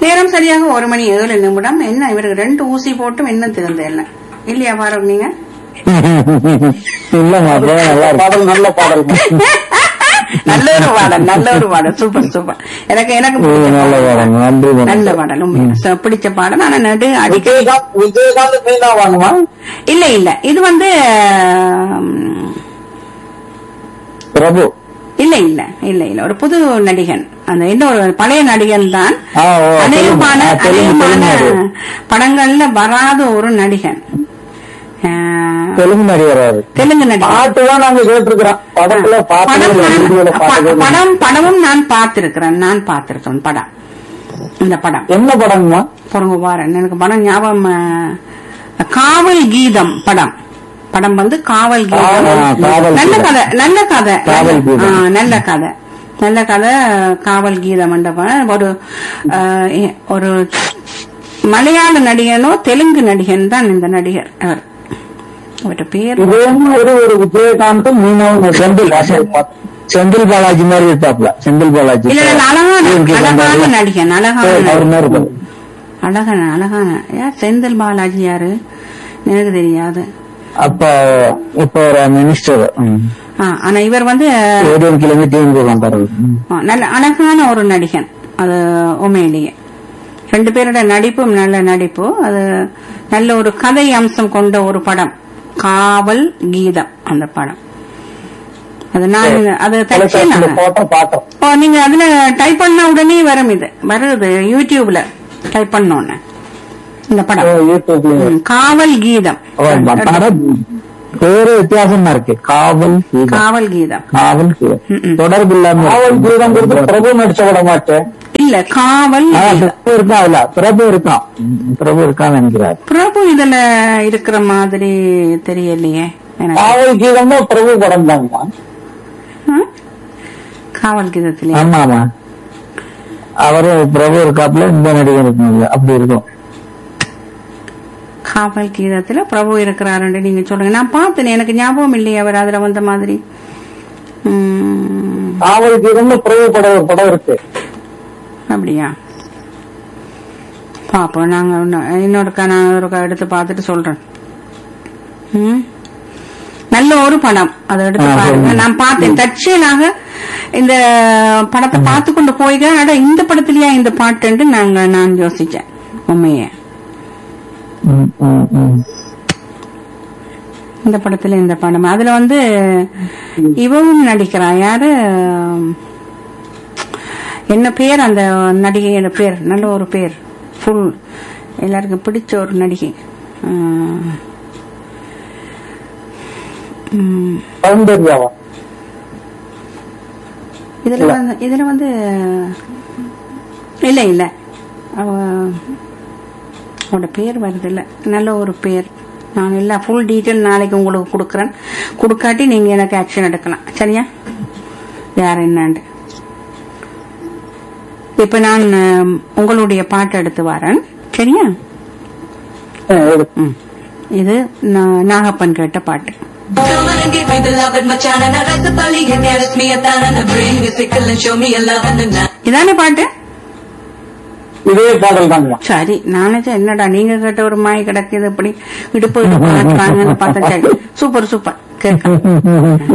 நேரம் சரியாக ஒரு மணி ஏழு நிமிடம் என்ன இவருக்கு ரெண்டு ஊசி போட்டும் என்ன திறந்த இல்லை இல்லையா பாரு நீங்க இல்லம்மா அப்படியே நல்லா இருக்கு பாடல் நல்ல பாடல் நல்ல ஒரு பாடல் நல்ல ஒரு பாடல் சூப்பர் சூப்பர் எனக்கு எனக்கு இது பிடிச்ச நல்ல பாடல். பாடம் நன்றி நல்ல பாடல் உண்மையா. ச- பிடிச்ச பாடல் ஆனா நடு அடிக்க விஜயகாந்த் விஜயகாந்த் மீனா வாங்குமா இல்ல இல்ல இது வந்து ஆம், பிரபு இல்ல இல்ல இல்ல இல்ல ஒரு புது நடிகன் அந்த இன்னொரு பழைய நடிகன் தான் ஆ, ஓ, அநேகமான தெலுங்கு. ஆ, தெலுங்கு, அநேகமான தெலுங்கு. படங்கள்ல வராத ஒரு நடிகன் ஆ, தெலுங்கு நடிகர் அவரு தெலுங்கு நடிகன் பாட்டு தான் நாங்க கேட்டிருக்கிறோம் படத்துல படம் பாட்டு நான்- வீடியோல ப- பாட்டு படம் படமும் நான் பார்த்திருக்கிறேன் நான் பார்த்திருக்கேன் படம் இந்த படம் என்ன படங்கம்மா பொறுங்க பாருங்க எனக்கு படம் ஞாபகம் ஆ, காவல் கீதம் படம் படம் வந்து காவல் கீதம் ஆ, காவல் நல்ல கீதம். கதை நல்ல கதை காவல் நல்ல- கீதம். ஆ, நல்ல கதை நல்ல கதை காவல் கீதம் என்ற படம். ஒரு ஆ, ஒரு மலையாள நடிகனோ தெலுங்கு நடிகன் தான் இந்த நடிகர் அவர் அவர்கிட்ட பேர் இதே மாதிரி ஒரு விஜயகாந்த் மீனாவும் செந்தில் செந்தில் பாலாஜி மாதிரி இருப்பாப்ல செந்தில் பாலாஜி இல்ல இல்ல, அழகான இவருக்கு அழகான பண்றாருல. நடிகன் அழகான அவர் நடிகன். மாதிரி இருப்பாரு. அழகான அழகான யார் செந்தில் பாலாஜி யாரு எனக்கு தெரியாது அப்ப இப்ப ஒரு மினிஸ்டர் ஆ, ஆனா இவர் வந்து ஏடிஎம் கிலோமீட்டர் டிஎம்கே வந்தாரு ம். ஆ, நல்ல அழகான ஒரு நடிகன் அது உண்மையிலேயே ரெண்டு பேரோட நடிப்பும் நல்ல நடிப்பு அது நல்ல ஒரு கதை அம்சம் கொண்ட ஒரு படம் காவல் கீதம் அந்த படம் அது நான் அது தொலைக்காட்சியில தச்சேன் போட்டோ பார்த்தோம் ஓ நீங்க அதுல டைப் பண்ண உடனே வரும் இது வருது யூடியூப்ல டைப் பண்ணோன்னு இந்த படம் யூடியூப்ல ம், காவல் கீதம் அவர் படம் பேரு வித்தியாசமா இருக்கு காவல் கீதம். காவல் கீதம் காவல் கீதம். ம், ம். தொடர்பு இல்லாம காவல் கீதம் கொடுத்து பிரபு நடிச்ச விட மாட்டேன் இல்ல காவல் ஆ, கீதம் பிரபு இருக்கான் அதுல பிரபு இருக்கான் ம், பிரபு இருக்கான்னு நினைக்கிறார் பிரபு இதுல இருக்கிற மாதிரி தெரியலையே எனக்கு காவல் கீதம் தான் பிரபு படம் தாங்கம்மா ம்? காவல் கீதத்திலே ஆமா ஆமா அவரு பிரபு இருக்காப்புல இந்த நடிகர் இருக்காங்க அப்படி இருக்கும் காவல் கீதத்துல பிரபு இருக்கிறாருன்னு நீங்க சொல்லுங்க நான் பார்த்தேன் எனக்கு ஞாபகம் இல்லையே அவர் அதுல வந்த மாதிரி ம், காவல் கீதம்னு பிரபு படம் ஒரு படம் இருக்கு அப்படியா பாப்போம் நாங்க இன்னும் இன்னொருக்கா நான் ஒருக்கா எடுத்து பார்த்துட்டு சொல்றேன் ம்? நல்ல ஒரு படம் அதை எடுத்து ஆ, பாருங்க சொல்லுங்க. நான் பார்த்தேன் தற்செயலாக இந்த படத்தை பார்த்து கொண்டு போய்தான் அட இந்த படத்துலயா இந்த பாட்டுன்ட்டு நாங்க நான் யோசிச்சேன் உண்மையே ம், ம், ம். இந்த படத்துல இந்த படம் அதுல வந்து இவவும் நடிக்கிறா யாரு என்ன பேர் அந்த நடிகையோட பேர் நல்ல ஒரு பேர் ஃபுல் எல்லாருக்கும் பிடிச்ச ஒரு நடிகை ஆஹ், உம், சௌந்தர்யாவா இதுல வந்து இதுல வந்து இல்ல இல்ல அவ அவட பேர் வருது இல்ல நல்ல ஒரு பேர் நான் எல்லா ஃபுல் டீட்டெயில் நாளைக்கு உங்களுக்கு கொடுக்கறேன் கொடுக்காட்டி நீங்க எனக்கு ஆக்ஷன் எடுக்கலாம் சரியா யார் என்னாண்டு இப்ப நான் அஹ், உங்களுடைய பாட்டு எடுத்து வரேன் சரியா ம். இது நா- நாகப்பன் கேட்ட பாட்டு Come on and give me the love and my chana na rasa pali and yes me a tana na bring me sickle and show me a love and the இதானே பாட்டு இதே பாடல் தாங்கம்மா சரி நானே சரி, என்னடா நீங்க கேட்ட ஒரு மாய் கிடக்குது இப்படி இடுப்பு இடுப்பு ஆட்டுறாங்கன்னு பார்த்தா சரி சூப்பர் சூப்பர் கேட்க